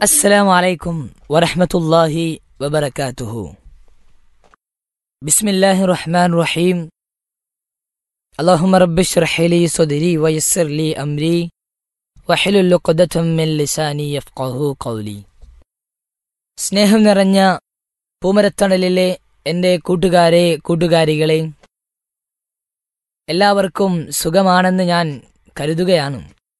السلام عليكم ورحمة الله وبركاته بسم الله الرحمن الرحيم اللهم رب اشرح لي صدري ويسر لي أمري وحلل عقدة من لساني يفقه قولي സ്നേഹം നിറഞ്ഞ പൂമരത്തണലിലെ എൻ്റെ കൂട്ടുകാരെ കൂട്ടുകാരികളെ എല്ലാവർക്കും സുഖമാണെന്ന് ഞാൻ കരുതുകയാണ്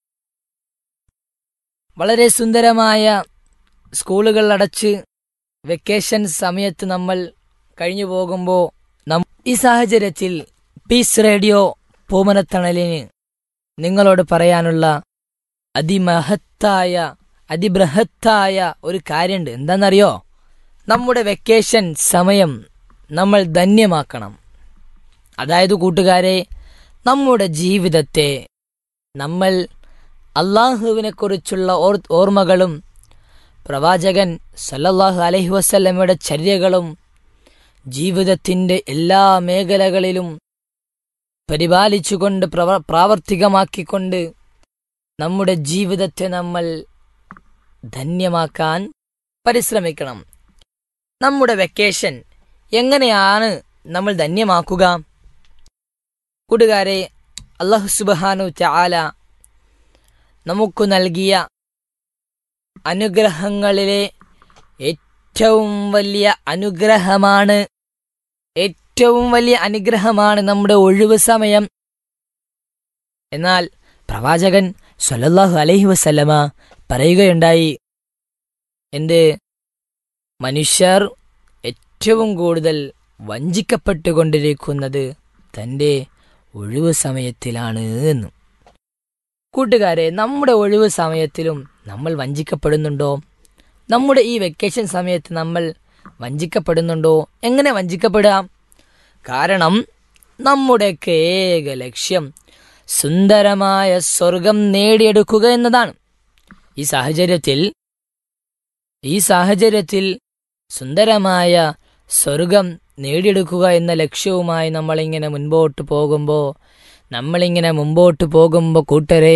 വളരെ സുന്ദരമായ സ്കൂളുകൾ അടച്ച് വെക്കേഷൻ സമയത്ത് നമ്മൾ കഴിഞ്ഞു പോകുമ്പോൾ നം ഈ സാഹചര്യത്തിൽ പീസ് റേഡിയോ പൂമനത്തണലിന് നിങ്ങളോട് പറയാനുള്ള അതിമഹത്തായ അതിബൃഹത്തായ ഒരു കാര്യമുണ്ട് എന്താണെന്നറിയോ നമ്മുടെ വെക്കേഷൻ സമയം നമ്മൾ ധന്യമാക്കണം അതായത് കൂട്ടുകാരെ നമ്മുടെ ജീവിതത്തെ നമ്മൾ അള്ളാഹുവിനെ കുറിച്ചുള്ള ഓർ ഓർമ്മകളും പ്രവാചകൻ സല്ലല്ലാഹു അലൈഹി വസല്ലമയുടെ ചര്യകളും ജീവിതത്തിൻ്റെ എല്ലാ മേഖലകളിലും പരിപാലിച്ചുകൊണ്ട് പ്രവ പ്രാവർത്തികമാക്കിക്കൊണ്ട് നമ്മുടെ ജീവിതത്തെ നമ്മൾ ധന്യമാക്കാൻ പരിശ്രമിക്കണം നമ്മുടെ വെക്കേഷൻ എങ്ങനെയാണ് നമ്മൾ ധന്യമാക്കുക കൂട്ടുകാരെ അള്ളാഹു സുബാനു ചാല നമുക്ക് നൽകിയ അനുഗ്രഹങ്ങളിലെ ഏറ്റവും വലിയ അനുഗ്രഹമാണ് ഏറ്റവും വലിയ അനുഗ്രഹമാണ് നമ്മുടെ ഒഴിവ് സമയം എന്നാൽ പ്രവാചകൻ സല്ലല്ലാഹു അലൈഹി വസല്ലമ പറയുകയുണ്ടായി എന്ത് മനുഷ്യർ ഏറ്റവും കൂടുതൽ വഞ്ചിക്കപ്പെട്ടുകൊണ്ടിരിക്കുന്നത് തൻ്റെ ഒഴിവ് സമയത്തിലാണ് എന്ന് കൂട്ടുകാരെ നമ്മുടെ ഒഴിവ് സമയത്തിലും നമ്മൾ വഞ്ചിക്കപ്പെടുന്നുണ്ടോ നമ്മുടെ ഈ വെക്കേഷൻ സമയത്ത് നമ്മൾ വഞ്ചിക്കപ്പെടുന്നുണ്ടോ എങ്ങനെ വഞ്ചിക്കപ്പെടാം കാരണം നമ്മുടെയൊക്കെ ഏക ലക്ഷ്യം സുന്ദരമായ സ്വർഗം നേടിയെടുക്കുക എന്നതാണ് ഈ സാഹചര്യത്തിൽ ഈ സാഹചര്യത്തിൽ സുന്ദരമായ സ്വർഗം നേടിയെടുക്കുക എന്ന ലക്ഷ്യവുമായി നമ്മളിങ്ങനെ മുൻപോട്ട് പോകുമ്പോൾ നമ്മളിങ്ങനെ മുമ്പോട്ട് പോകുമ്പോൾ കൂട്ടരെ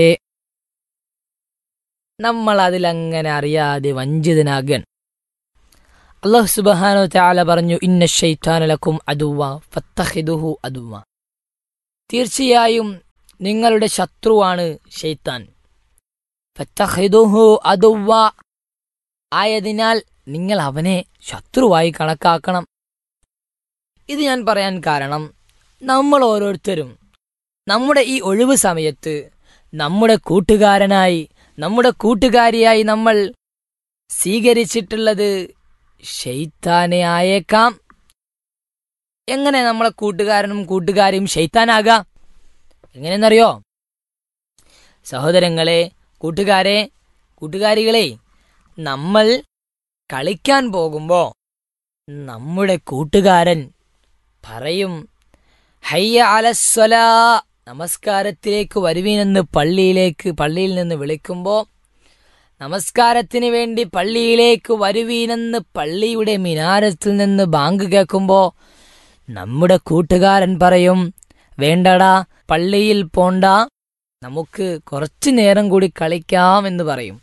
നമ്മൾ അതിലങ്ങനെ അറിയാതെ വഞ്ചിതനാകൻ അള്ളാഹു സുബാനോ ചാല പറഞ്ഞു ഇന്ന ഷെയ്ത്താനലക്കും അതുവ ഫത്തഹിദുഹു അതുവ തീർച്ചയായും നിങ്ങളുടെ ശത്രുവാണ് ഷെയ്ത്താൻ ഫത്തഹിദുഹു അതുവ ആയതിനാൽ നിങ്ങൾ അവനെ ശത്രുവായി കണക്കാക്കണം ഇത് ഞാൻ പറയാൻ കാരണം നമ്മൾ ഓരോരുത്തരും നമ്മുടെ ഈ ഒഴിവ് സമയത്ത് നമ്മുടെ കൂട്ടുകാരനായി നമ്മുടെ കൂട്ടുകാരിയായി നമ്മൾ സ്വീകരിച്ചിട്ടുള്ളത് ഷെയ്ത്താനെ ആയേക്കാം എങ്ങനെ നമ്മളെ കൂട്ടുകാരനും കൂട്ടുകാരിയും ഷെയ്ത്താനാകാം എങ്ങനെയെന്നറിയോ സഹോദരങ്ങളെ കൂട്ടുകാരെ കൂട്ടുകാരികളെ നമ്മൾ കളിക്കാൻ പോകുമ്പോൾ നമ്മുടെ കൂട്ടുകാരൻ പറയും ഹയ്യ അലസ്വലാ നമസ്കാരത്തിലേക്ക് വരുവീനെന്ന് പള്ളിയിലേക്ക് പള്ളിയിൽ നിന്ന് വിളിക്കുമ്പോൾ നമസ്കാരത്തിന് വേണ്ടി പള്ളിയിലേക്ക് വരുവീനെന്ന് പള്ളിയുടെ മിനാരത്തിൽ നിന്ന് ബാങ്ക് കേൾക്കുമ്പോൾ നമ്മുടെ കൂട്ടുകാരൻ പറയും വേണ്ടടാ പള്ളിയിൽ പോണ്ട നമുക്ക് കുറച്ചു നേരം കൂടി കളിക്കാം എന്ന് പറയും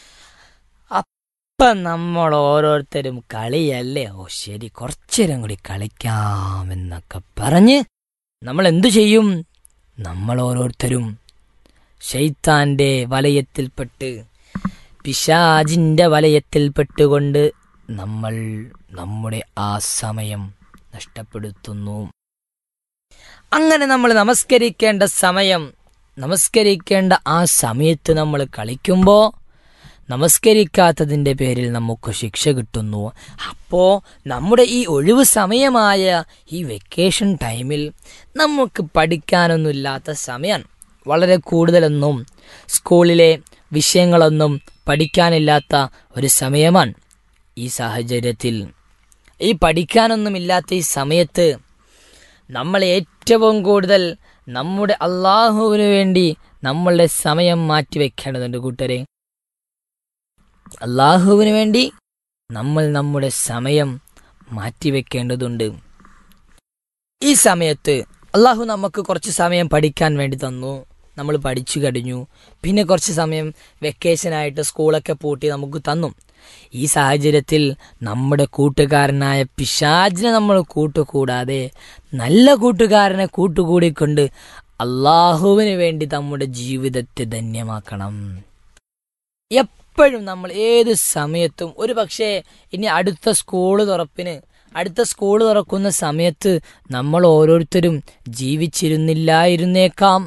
അപ്പം നമ്മൾ ഓരോരുത്തരും കളിയല്ലേ ഓ ശരി കുറച്ചു നേരം കൂടി കളിക്കാം എന്നൊക്കെ പറഞ്ഞ് നമ്മൾ എന്തു ചെയ്യും നമ്മൾ ഓരോരുത്തരും ഷെയ്ത്താന്റെ വലയത്തിൽപ്പെട്ട് പിശാജിന്റെ വലയത്തിൽപ്പെട്ടുകൊണ്ട് നമ്മൾ നമ്മുടെ ആ സമയം നഷ്ടപ്പെടുത്തുന്നു അങ്ങനെ നമ്മൾ നമസ്കരിക്കേണ്ട സമയം നമസ്കരിക്കേണ്ട ആ സമയത്ത് നമ്മൾ കളിക്കുമ്പോൾ നമസ്കരിക്കാത്തതിൻ്റെ പേരിൽ നമുക്ക് ശിക്ഷ കിട്ടുന്നു അപ്പോൾ നമ്മുടെ ഈ ഒഴിവ് സമയമായ ഈ വെക്കേഷൻ ടൈമിൽ നമുക്ക് പഠിക്കാനൊന്നുമില്ലാത്ത സമയമാണ് വളരെ കൂടുതലൊന്നും സ്കൂളിലെ വിഷയങ്ങളൊന്നും പഠിക്കാനില്ലാത്ത ഒരു സമയമാണ് ഈ സാഹചര്യത്തിൽ ഈ പഠിക്കാനൊന്നുമില്ലാത്ത ഈ സമയത്ത് നമ്മൾ ഏറ്റവും കൂടുതൽ നമ്മുടെ അള്ളാഹുവിന് വേണ്ടി നമ്മളുടെ സമയം മാറ്റിവെക്കേണ്ടതുണ്ട് കൂട്ടരെ അള്ളാഹുവിന് വേണ്ടി നമ്മൾ നമ്മുടെ സമയം മാറ്റിവെക്കേണ്ടതുണ്ട് ഈ സമയത്ത് അള്ളാഹു നമുക്ക് കുറച്ച് സമയം പഠിക്കാൻ വേണ്ടി തന്നു നമ്മൾ പഠിച്ചു കഴിഞ്ഞു പിന്നെ കുറച്ച് സമയം വെക്കേഷനായിട്ട് സ്കൂളൊക്കെ പൂട്ടി നമുക്ക് തന്നു ഈ സാഹചര്യത്തിൽ നമ്മുടെ കൂട്ടുകാരനായ പിശാജിനെ നമ്മൾ കൂട്ടുകൂടാതെ നല്ല കൂട്ടുകാരനെ കൂട്ടുകൂടിക്കൊണ്ട് അള്ളാഹുവിന് വേണ്ടി നമ്മുടെ ജീവിതത്തെ ധന്യമാക്കണം എപ്പോഴും നമ്മൾ ഏത് സമയത്തും ഒരു പക്ഷേ ഇനി അടുത്ത സ്കൂൾ തുറപ്പിന് അടുത്ത സ്കൂൾ തുറക്കുന്ന സമയത്ത് നമ്മൾ ഓരോരുത്തരും ജീവിച്ചിരുന്നില്ലായിരുന്നേക്കാം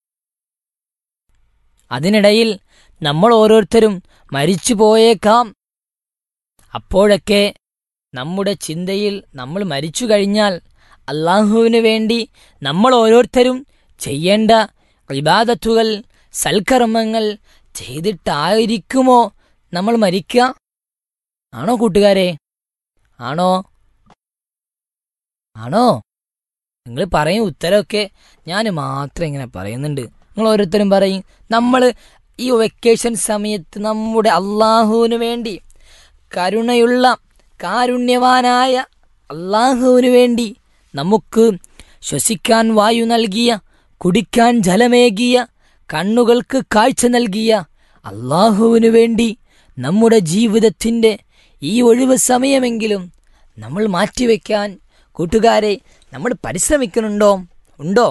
അതിനിടയിൽ നമ്മൾ ഓരോരുത്തരും മരിച്ചു പോയേക്കാം അപ്പോഴൊക്കെ നമ്മുടെ ചിന്തയിൽ നമ്മൾ മരിച്ചു കഴിഞ്ഞാൽ അള്ളാഹുവിന് വേണ്ടി നമ്മൾ ഓരോരുത്തരും ചെയ്യേണ്ട ഇബാദത്തുകൾ സൽക്കർമ്മങ്ങൾ ചെയ്തിട്ടായിരിക്കുമോ നമ്മൾ മരിക്കുക ആണോ കൂട്ടുകാരെ ആണോ ആണോ നിങ്ങൾ പറയും ഉത്തരമൊക്കെ ഞാൻ മാത്രം ഇങ്ങനെ പറയുന്നുണ്ട് നിങ്ങൾ ഓരോരുത്തരും പറയും നമ്മൾ ഈ വെക്കേഷൻ സമയത്ത് നമ്മുടെ അള്ളാഹുവിന് വേണ്ടി കരുണയുള്ള കാരുണ്യവാനായ അള്ളാഹുവിന് വേണ്ടി നമുക്ക് ശ്വസിക്കാൻ വായു നൽകിയ കുടിക്കാൻ ജലമേകിയ കണ്ണുകൾക്ക് കാഴ്ച നൽകിയ അള്ളാഹുവിനു വേണ്ടി നമ്മുടെ ജീവിതത്തിൻ്റെ ഈ ഒഴിവ് സമയമെങ്കിലും നമ്മൾ മാറ്റിവെക്കാൻ കൂട്ടുകാരെ നമ്മൾ പരിശ്രമിക്കുന്നുണ്ടോ ഉണ്ടോ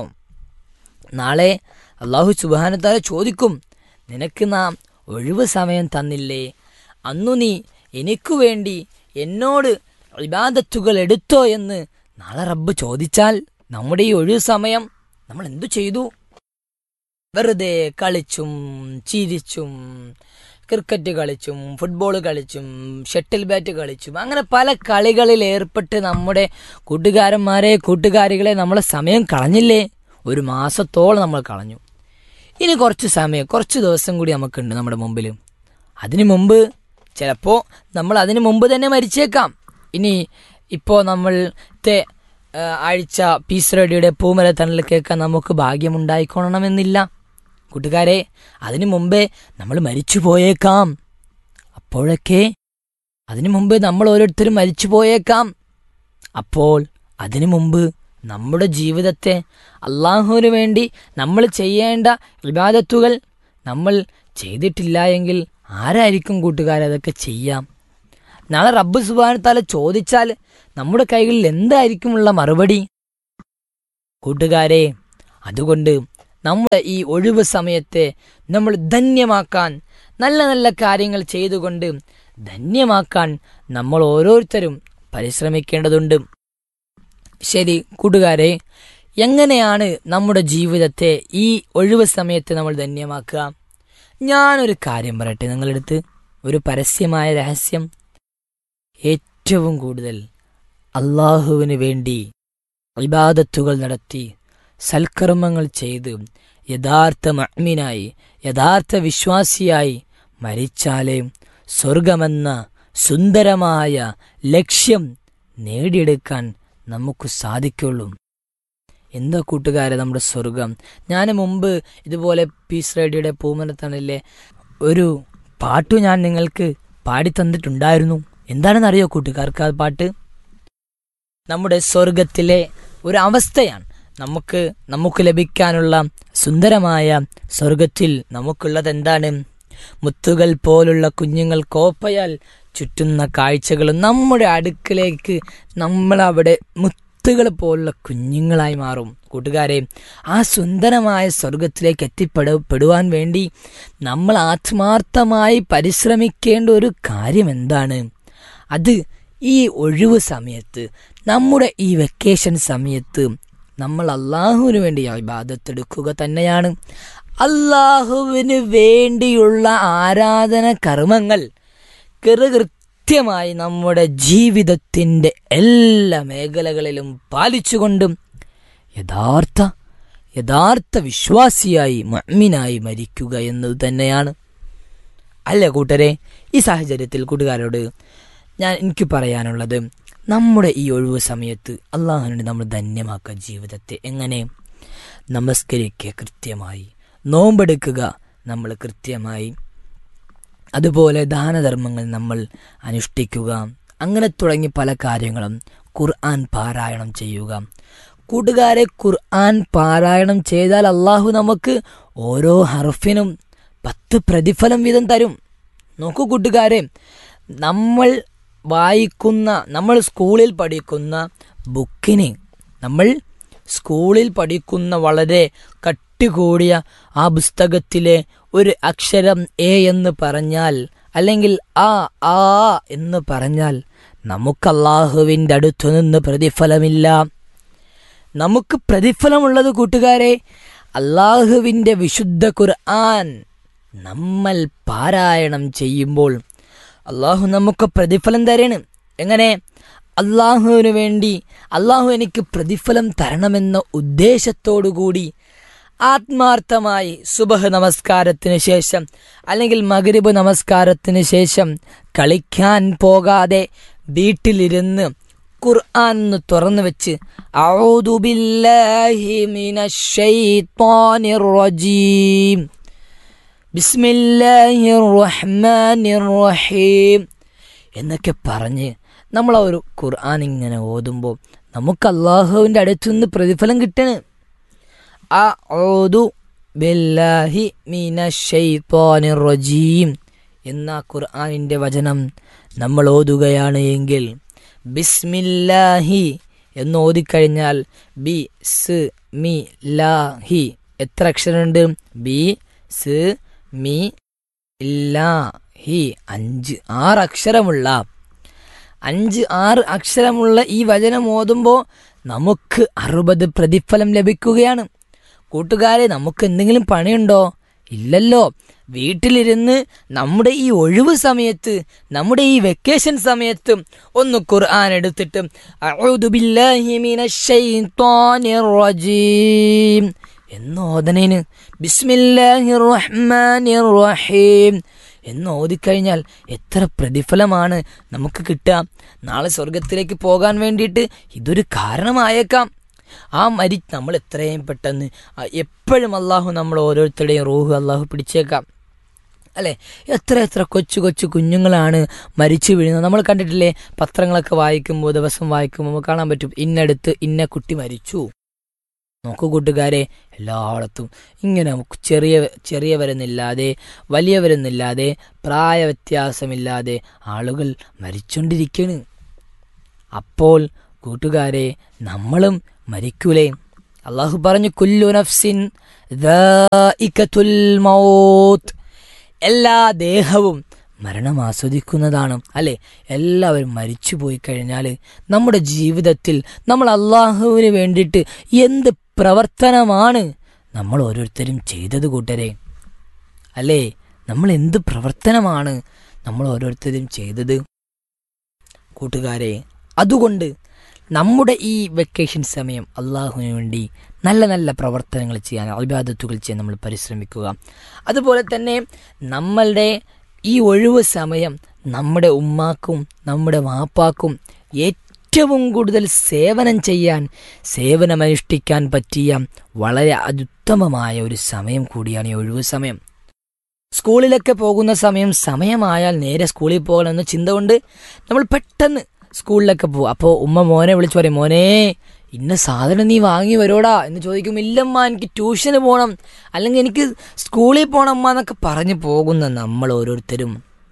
നാളെ അള്ളാഹു സുബാനത്താല ചോദിക്കും നിനക്ക് നാം ഒഴിവ് സമയം തന്നില്ലേ അന്നു നീ എനിക്കു വേണ്ടി എന്നോട് ഇബാദത്തുകൾ എടുത്തോ എന്ന് നാളെ റബ്ബ് ചോദിച്ചാൽ നമ്മുടെ ഈ ഒഴിവ് സമയം നമ്മൾ എന്തു ചെയ്തു വെറുതെ കളിച്ചും ചിരിച്ചും ക്രിക്കറ്റ് കളിച്ചും ഫുട്ബോൾ കളിച്ചും ഷട്ടിൽ ബാറ്റ് കളിച്ചും അങ്ങനെ പല കളികളിൽ ഏർപ്പെട്ട് നമ്മുടെ കൂട്ടുകാരന്മാരെ കൂട്ടുകാരികളെ നമ്മളെ സമയം കളഞ്ഞില്ലേ ഒരു മാസത്തോളം നമ്മൾ കളഞ്ഞു ഇനി കുറച്ച് സമയം കുറച്ച് ദിവസം കൂടി നമുക്കുണ്ട് നമ്മുടെ മുമ്പിൽ അതിനു മുമ്പ് ചിലപ്പോൾ നമ്മൾ അതിനു മുമ്പ് തന്നെ മരിച്ചേക്കാം ഇനി ഇപ്പോൾ നമ്മളത്തെ ആ, ആഴ്ച പീസ് റേഡിയോയുടെ പൂമല തണൽ കേൾക്കാൻ നമുക്ക് ഭാഗ്യമുണ്ടായിക്കൊള്ളണമെന്നില്ല കൂട്ടുകാരെ അതിനു മുമ്പേ നമ്മൾ മരിച്ചു പോയേക്കാം അപ്പോഴൊക്കെ അതിനു മുമ്പ് നമ്മൾ ഓരോരുത്തരും മരിച്ചു പോയേക്കാം അപ്പോൾ അതിനു മുമ്പ് നമ്മുടെ ജീവിതത്തെ അള്ളാഹുവിന് വേണ്ടി നമ്മൾ ചെയ്യേണ്ട ഇബാദത്തുകൾ നമ്മൾ ചെയ്തിട്ടില്ല എങ്കിൽ ആരായിരിക്കും കൂട്ടുകാരെ അതൊക്കെ ചെയ്യാം നാളെ റബ്ബ് സുബാനത്താല ചോദിച്ചാൽ നമ്മുടെ കൈകളിൽ എന്തായിരിക്കുമുള്ള മറുപടി കൂട്ടുകാരെ അതുകൊണ്ട് നമ്മുടെ ഈ ഒഴിവ് സമയത്തെ നമ്മൾ ധന്യമാക്കാൻ നല്ല നല്ല കാര്യങ്ങൾ ചെയ്തുകൊണ്ട് ധന്യമാക്കാൻ നമ്മൾ ഓരോരുത്തരും പരിശ്രമിക്കേണ്ടതുണ്ട് ശരി കൂട്ടുകാരെ എങ്ങനെയാണ് നമ്മുടെ ജീവിതത്തെ ഈ ഒഴിവ് സമയത്ത് നമ്മൾ ധന്യമാക്കുക ഞാനൊരു കാര്യം പറയട്ടെ നിങ്ങളടുത്ത് ഒരു പരസ്യമായ രഹസ്യം ഏറ്റവും കൂടുതൽ അള്ളാഹുവിന് വേണ്ടി ഇബാദത്തുകൾ നടത്തി സൽക്കർമ്മങ്ങൾ ചെയ്ത് യഥാർത്ഥ മഅ്മിനായി യഥാർത്ഥ വിശ്വാസിയായി മരിച്ചാലേ സ്വർഗമെന്ന സുന്ദരമായ ലക്ഷ്യം നേടിയെടുക്കാൻ നമുക്ക് സാധിക്കുള്ളൂ എന്താ കൂട്ടുകാരെ നമ്മുടെ സ്വർഗം ഞാൻ മുമ്പ് ഇതുപോലെ പീസ് റേഡിയോയുടെ പൂമനത്തണലിലെ ഒരു പാട്ടു ഞാൻ നിങ്ങൾക്ക് പാടിത്തന്നിട്ടുണ്ടായിരുന്നു എന്താണെന്നറിയോ കൂട്ടുകാർക്ക് ആ പാട്ട് നമ്മുടെ സ്വർഗത്തിലെ ഒരു അവസ്ഥയാണ് നമുക്ക് നമുക്ക് ലഭിക്കാനുള്ള സുന്ദരമായ സ്വർഗത്തിൽ നമുക്കുള്ളത് എന്താണ് മുത്തുകൾ പോലുള്ള കുഞ്ഞുങ്ങൾ കോപ്പയാൽ ചുറ്റുന്ന കാഴ്ചകളും നമ്മുടെ അടുക്കിലേക്ക് നമ്മളവിടെ മുത്തുകൾ പോലുള്ള കുഞ്ഞുങ്ങളായി മാറും കൂട്ടുകാരെ ആ സുന്ദരമായ സ്വർഗത്തിലേക്ക് എത്തിപ്പെട പെടുവാൻ വേണ്ടി നമ്മൾ ആത്മാർത്ഥമായി പരിശ്രമിക്കേണ്ട ഒരു കാര്യം എന്താണ് അത് ഈ ഒഴിവ് സമയത്ത് നമ്മുടെ ഈ വെക്കേഷൻ സമയത്ത് നമ്മൾ അള്ളാഹുവിന് വേണ്ടി ഇബാദത്തെടുക്കുക തന്നെയാണ് അള്ളാഹുവിന് വേണ്ടിയുള്ള ആരാധന കർമ്മങ്ങൾ കൃത്യമായി നമ്മുടെ ജീവിതത്തിൻ്റെ എല്ലാ മേഖലകളിലും പാലിച്ചുകൊണ്ടും യഥാർത്ഥ യഥാർത്ഥ വിശ്വാസിയായി മമ്മിനായി മരിക്കുക എന്നത് തന്നെയാണ് അല്ല കൂട്ടരെ ഈ സാഹചര്യത്തിൽ കൂട്ടുകാരോട് ഞാൻ എനിക്ക് പറയാനുള്ളത് നമ്മുടെ ഈ ഒഴിവ് സമയത്ത് അള്ളാഹുവിനെ നമ്മൾ ധന്യമാക്കുക ജീവിതത്തെ എങ്ങനെ നമസ്കരിക്കുക കൃത്യമായി നോമ്പെടുക്കുക നമ്മൾ കൃത്യമായി അതുപോലെ ദാനധർമ്മങ്ങൾ നമ്മൾ അനുഷ്ഠിക്കുക അങ്ങനെ തുടങ്ങി പല കാര്യങ്ങളും ഖുർആൻ പാരായണം ചെയ്യുക കൂട്ടുകാരെ ഖുർആൻ പാരായണം ചെയ്താൽ അള്ളാഹു നമുക്ക് ഓരോ ഹർഫിനും പത്ത് പ്രതിഫലം വീതം തരും നോക്കൂ കൂട്ടുകാരെ നമ്മൾ വായിക്കുന്ന നമ്മൾ സ്കൂളിൽ പഠിക്കുന്ന ബുക്കിന് നമ്മൾ സ്കൂളിൽ പഠിക്കുന്ന വളരെ കട്ടി കൂടിയ ആ പുസ്തകത്തിലെ ഒരു അക്ഷരം എ എന്ന് പറഞ്ഞാൽ അല്ലെങ്കിൽ ആ ആ എന്ന് പറഞ്ഞാൽ നമുക്ക് അള്ളാഹുവിൻ്റെ അടുത്തു നിന്ന് പ്രതിഫലമില്ല നമുക്ക് പ്രതിഫലമുള്ളത് കൂട്ടുകാരെ അള്ളാഹുവിൻ്റെ വിശുദ്ധ ഖുർആൻ നമ്മൾ പാരായണം ചെയ്യുമ്പോൾ അള്ളാഹു നമുക്ക് പ്രതിഫലം തരണം എങ്ങനെ അള്ളാഹുവിന് വേണ്ടി അള്ളാഹു എനിക്ക് പ്രതിഫലം തരണമെന്ന ഉദ്ദേശത്തോടു കൂടി ആത്മാർത്ഥമായി സുബഹ് നമസ്കാരത്തിന് ശേഷം അല്ലെങ്കിൽ മകരിബ് നമസ്കാരത്തിന് ശേഷം കളിക്കാൻ പോകാതെ വീട്ടിലിരുന്ന് ഖുർആൻ ഒന്ന് തുറന്നു വെച്ച് "അഊദു ബില്ലാഹി മിനശ് ശൈത്വാനിർ റജീം ബിസ്മില്ലാഹിർ റഹ്മാനിർ റഹീം എന്നൊക്കെ പറഞ്ഞ് നമ്മൾ ആ ഒരു ഖുർആൻ ഇങ്ങനെ ഓതുമ്പോൾ നമുക്ക് അള്ളാഹുവിൻ്റെ അടുത്തുനിന്ന് പ്രതിഫലം കിട്ടണ് അഊദു ബില്ലാഹി മിനശ് ശൈത്വാനിർ റജീം എന്ന ഖുർആനിൻ്റെ വചനം നമ്മൾ ഓതുകയാണ് എങ്കിൽ ബിസ്മില്ലാഹി എന്ന് ഓതിക്കഴിഞ്ഞാൽ ബി സ് മി ലാഹി എത്ര അക്ഷരമുണ്ട് ബി സ് മി ലാ ഹി അഞ്ച് ആറ് അക്ഷരമുള്ള അഞ്ച് ആറ് അക്ഷരമുള്ള ഈ വചനം ഓതുമ്പോൾ നമുക്ക് അറുപത് പ്രതിഫലം ലഭിക്കുകയാണ് കൂട്ടുകാരെ നമുക്ക് എന്തെങ്കിലും പണിയുണ്ടോ ഇല്ലല്ലോ വീട്ടിലിരുന്ന് നമ്മുടെ ഈ ഒഴിവ് സമയത്ത് നമ്മുടെ ഈ വെക്കേഷൻ സമയത്ത് ഒന്ന് ഖുർആൻ എടുത്തിട്ട് അഊദു ബില്ലാഹി മിനശ് ശൈത്വാനിർ റജീം എന്ന് ഓതനേന് ബിസ്മില്ലാഹിർ റഹ്മാനിർ റഹീം എന്ന് ഓതിക്കഴിഞ്ഞാൽ എത്ര പ്രതിഫലമാണ് നമുക്ക് കിട്ടുക നാളെ സ്വർഗത്തിലേക്ക് പോകാൻ വേണ്ടിയിട്ട് ഇതൊരു കാരണമായേക്കാം ആ മരി നമ്മൾ എത്രയും പെട്ടെന്ന് ആ എപ്പോഴും അള്ളാഹു നമ്മൾ ഓരോരുത്തരുടെയും റൂഹ് അള്ളാഹു പിടിച്ചേക്കാം അല്ലേ എത്ര എത്ര കൊച്ചു കൊച്ചു കുഞ്ഞുങ്ങളാണ് മരിച്ചു വീഴുന്നത് നമ്മൾ കണ്ടിട്ടില്ലേ പത്രങ്ങളൊക്കെ വായിക്കുമ്പോൾ ദിവസം വായിക്കുമ്പോൾ നമുക്ക് കാണാൻ പറ്റും ഇന്നടുത്ത് ഇന്ന കുട്ടി മരിച്ചു നോക്കൂ കൂട്ടുകാരെ എല്ലായിടത്തും ഇങ്ങനെ ചെറിയ ചെറിയവരെന്നില്ലാതെ വലിയവരെന്നില്ലാതെ പ്രായ വ്യത്യാസമില്ലാതെ ആളുകൾ മരിച്ചുകൊണ്ടിരിക്കുകയാണ് അപ്പോൾ കൂട്ടുകാരെ നമ്മളും മരിക്കൂലേ അള്ളാഹു പറഞ്ഞു കുല്ലു നഫ്സിൻ ദാഇകത്തുൽ മൗത്ത് എല്ലാ ദേഹവും മരണം ആസ്വദിക്കുന്നതാണ് അല്ലെ എല്ലാവരും മരിച്ചു പോയി കഴിഞ്ഞാൽ നമ്മുടെ ജീവിതത്തിൽ നമ്മൾ അള്ളാഹുവിന് വേണ്ടിയിട്ട് എന്ത് പ്രവർത്തനമാണ് നമ്മൾ ഓരോരുത്തരും ചെയ്തത് കൂട്ടരെ അല്ലേ നമ്മൾ എന്ത് പ്രവർത്തനമാണ് നമ്മൾ ഓരോരുത്തരും ചെയ്തത് കൂട്ടുകാരെ അതുകൊണ്ട് നമ്മുടെ ഈ വെക്കേഷൻ സമയം അള്ളാഹുവിന് വേണ്ടി നല്ല നല്ല പ്രവർത്തനങ്ങൾ ചെയ്യാൻ അഭിബാധത്തുകൾ ചെയ്യാൻ നമ്മൾ പരിശ്രമിക്കുക അതുപോലെ തന്നെ നമ്മളുടെ ഈ ഒഴിവ് സമയം നമ്മുടെ ഉമ്മാക്കും നമ്മുടെ വാപ്പാക്കും ഏറ്റവും കൂടുതൽ സേവനം ചെയ്യാൻ സേവനമനുഷ്ഠിക്കാൻ പറ്റിയ വളരെ അത്യുത്തമമായ ഒരു സമയം കൂടിയാണ് ഈ ഒഴിവ് സമയം സ്കൂളിലൊക്കെ പോകുന്ന സമയം സമയമായാൽ നേരെ സ്കൂളിൽ പോകണമെന്ന ചിന്ത കൊണ്ട് നമ്മൾ പെട്ടെന്ന് സ്കൂളിലൊക്കെ പോകും അപ്പോൾ ഉമ്മ മോനെ വിളിച്ചു പറയും മോനെ ഇന്ന സാധനം നീ വാങ്ങി വരോടാ എന്ന് ചോദിക്കും ഇല്ലമ്മ എനിക്ക് ട്യൂഷന് പോകണം അല്ലെങ്കിൽ എനിക്ക് സ്കൂളിൽ പോകണം അമ്മ എന്നൊക്കെ പറഞ്ഞു പോകുന്ന നമ്മൾ ഓരോരുത്തരും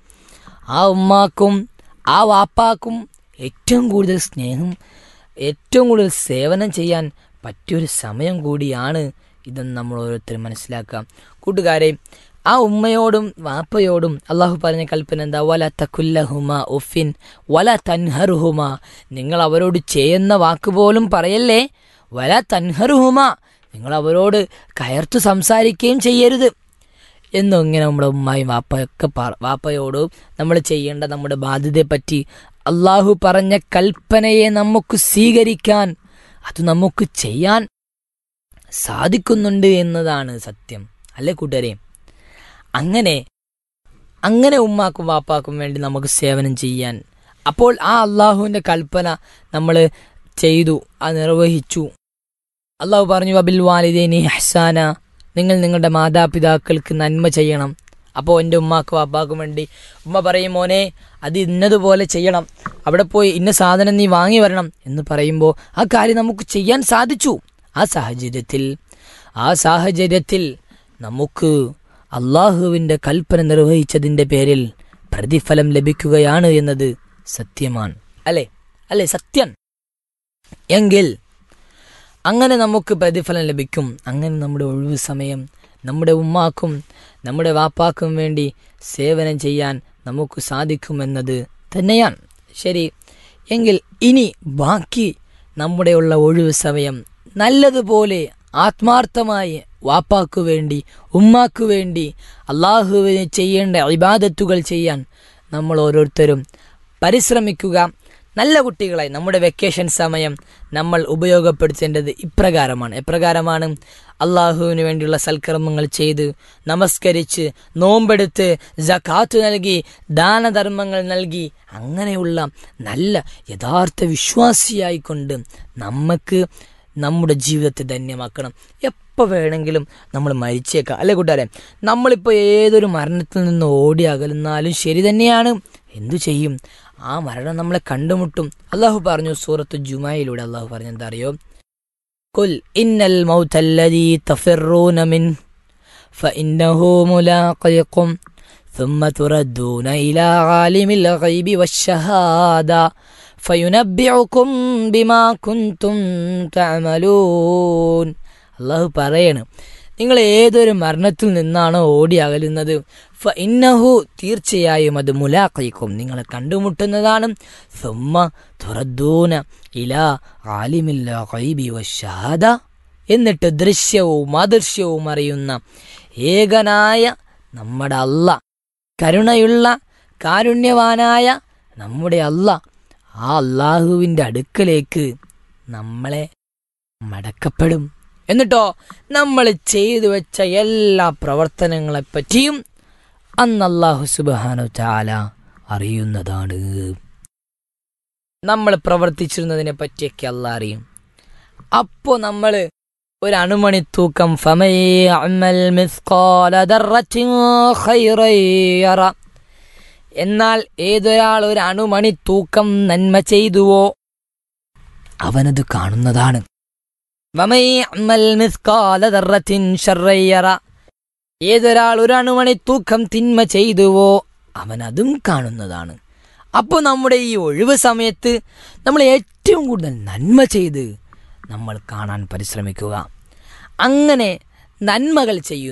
ആ ഉമ്മാക്കും ആ വാപ്പാക്കും ഏറ്റവും കൂടുതൽ സ്നേഹം ഏറ്റവും കൂടുതൽ സേവനം ചെയ്യാൻ പറ്റിയൊരു സമയം കൂടിയാണ് ഇതെന്ന് നമ്മൾ ഓരോരുത്തരും മനസ്സിലാക്കാം കൂട്ടുകാരെ ആ ഉമ്മയോടും വാപ്പയോടും അള്ളാഹു പറഞ്ഞ കൽപ്പന എന്താ വല തക്കുല്ലഹുമ ഉഫിൻ വല തൻഹറുഹുമ നിങ്ങൾ അവരോട് ചെയ്യുന്ന വാക്ക് പോലും പറയല്ലേ വല തൻഹറുഹുമ നിങ്ങൾ അവരോട് കയർത്തു സംസാരിക്കുകയും ചെയ്യരുത് എന്നും ഇങ്ങനെ നമ്മുടെ ഉമ്മായും വാപ്പയൊക്കെ വാപ്പയോടും നമ്മൾ ചെയ്യേണ്ട നമ്മുടെ ബാധ്യതയെപ്പറ്റി അള്ളാഹു പറഞ്ഞ കൽപ്പനയെ നമുക്ക് സ്വീകരിക്കാൻ അത് നമുക്ക് ചെയ്യാൻ സാധിക്കുന്നുണ്ട് എന്നതാണ് സത്യം അല്ലേ കൂട്ടുകാരെ അങ്ങനെ അങ്ങനെ ഉമ്മാക്കും വാപ്പാക്കും വേണ്ടി നമുക്ക് സേവനം ചെയ്യാൻ അപ്പോൾ ആ അള്ളാഹുവിൻ്റെ കൽപ്പന നമ്മൾ ചെയ്തു അത് നിർവഹിച്ചു അള്ളാഹു പറഞ്ഞു അബിൽ വാലിദേനി ഹസാന നിങ്ങൾ നിങ്ങളുടെ മാതാപിതാക്കൾക്ക് നന്മ ചെയ്യണം അപ്പോൾ എൻ്റെ ഉമ്മാക്കും വാപ്പാക്കും വേണ്ടി ഉമ്മ പറയും മോനെ അത് ഇന്നതുപോലെ ചെയ്യണം അവിടെ പോയി ഇന്ന സാധനം നീ വാങ്ങി വരണം എന്ന് പറയുമ്പോൾ ആ കാര്യം നമുക്ക് ചെയ്യാൻ സാധിച്ചു ആ സാഹചര്യത്തിൽ ആ സാഹചര്യത്തിൽ നമുക്ക് അള്ളാഹുവിൻ്റെ കൽപ്പന നിർവഹിച്ചതിൻ്റെ പേരിൽ പ്രതിഫലം ലഭിക്കുകയാണ് എന്നത് സത്യമാണ് അല്ലേ അല്ലേ സത്യം എങ്കിൽ അങ്ങനെ നമുക്ക് പ്രതിഫലം ലഭിക്കും അങ്ങനെ നമ്മുടെ ഒഴിവ് സമയം നമ്മുടെ ഉമ്മാക്കും നമ്മുടെ വാപ്പാക്കും വേണ്ടി സേവനം ചെയ്യാൻ നമുക്ക് സാധിക്കുമെന്നത് തന്നെയാണ് ശരി എങ്കിൽ ഇനി ബാക്കി നമ്മുടെയുള്ള ഒഴിവ് സമയം നല്ലതുപോലെ ആത്മാർത്ഥമായി വാപ്പാക്കു വേണ്ടി ഉമ്മാക്കു വേണ്ടി അള്ളാഹുവിന് ചെയ്യേണ്ട ഇബാദത്തുകൾ ചെയ്യാൻ നമ്മൾ ഓരോരുത്തരും പരിശ്രമിക്കുക നല്ല കുട്ടികളെ നമ്മുടെ വെക്കേഷൻ സമയം നമ്മൾ ഉപയോഗപ്പെടുത്തേണ്ടത് ഇപ്രകാരമാണ് എപ്രകാരമാണ് അള്ളാഹുവിന് വേണ്ടിയുള്ള സൽക്കർമ്മങ്ങൾ ചെയ്ത് നമസ്കരിച്ച് നോമ്പെടുത്ത് ജക്കാത്ത് നൽകി ദാനധർമ്മങ്ങൾ നൽകി അങ്ങനെയുള്ള നല്ല യഥാർത്ഥ വിശ്വാസിയായിക്കൊണ്ട് നമുക്ക് നമ്മുടെ ജീവിതത്തെ ധന്യമാക്കണം എപ്പോൾ വേണമെങ്കിലും നമ്മൾ മരിച്ചേക്കാം അല്ലേ കൂട്ടുകാരെ നമ്മളിപ്പോൾ ഏതൊരു മരണത്തിൽ നിന്ന് ഓടി അകലുന്നാലും ശരി തന്നെയാണ് എന്തു ചെയ്യും ആ മരണം നമ്മളെ കണ്ടുമുട്ടും അള്ളാഹു പറഞ്ഞു സൂറത്ത് ജുമായിലൂടെ അള്ളാഹു പറഞ്ഞു എന്താ അറിയോ കുൽ ഇന്നൽ മൗതല്ലദീ തഫിറൂന മിൻ فإنه ملاقيكم ثم تردون إلى عالم الغيب والشهادة فينبئكم بما كنتم تعملون അള്ളാഹു പറയാണ് നിങ്ങൾ ഏതൊരു മരണത്തിൽ നിന്നാണോ ഓടി അകലുന്നത് ഫ ഇന്നഹു തീർച്ചയായും അത് മുലാഖയിക്കും നിങ്ങളെ കണ്ടുമുട്ടുന്നതാണ് സുമ്മ തുറദ്ദൂന ഇല ആലിമില്ല ഖൈബി വശാദ എന്നിട്ട് ദൃശ്യവും അദൃശ്യവും അറിയുന്ന ഏകനായ നമ്മുടെ അല്ല കരുണയുള്ള കാരുണ്യവാനായ നമ്മുടെ അല്ല ആ അള്ളാഹുവിൻ്റെ അടുക്കലേക്ക് നമ്മളെ മടക്കപ്പെടും എന്നിട്ടോ നമ്മൾ ചെയ്തു വെച്ച എല്ലാ പ്രവർത്തനങ്ങളെപ്പറ്റിയും അന്ന് അള്ളാഹു സുബാനു ചാല അറിയുന്നതാണ് നമ്മൾ പ്രവർത്തിച്ചിരുന്നതിനെ പറ്റിയൊക്കെ അല്ല അറിയും അപ്പോൾ നമ്മൾ ഒരു അണുമണി തൂക്കം എന്നാൽ ഏതൊരാൾ ഒരു അണുമണി തൂക്കം നന്മ ചെയ്തുവോ അവനത് കാണുന്നതാണ് ഏതൊരാൾ ഒരു അണുമണി തൂക്കം തിന്മ ചെയ്തുവോ അവൻ അതും കാണുന്നതാണ് അപ്പോൾ നമ്മുടെ ഈ ഒഴിവ് സമയത്ത് നമ്മൾ ഏറ്റവും കൂടുതൽ നന്മ ചെയ്ത് നമ്മൾ കാണാൻ പരിശ്രമിക്കുക അങ്ങനെ നന്മകൾ ചെയ്യുന്ന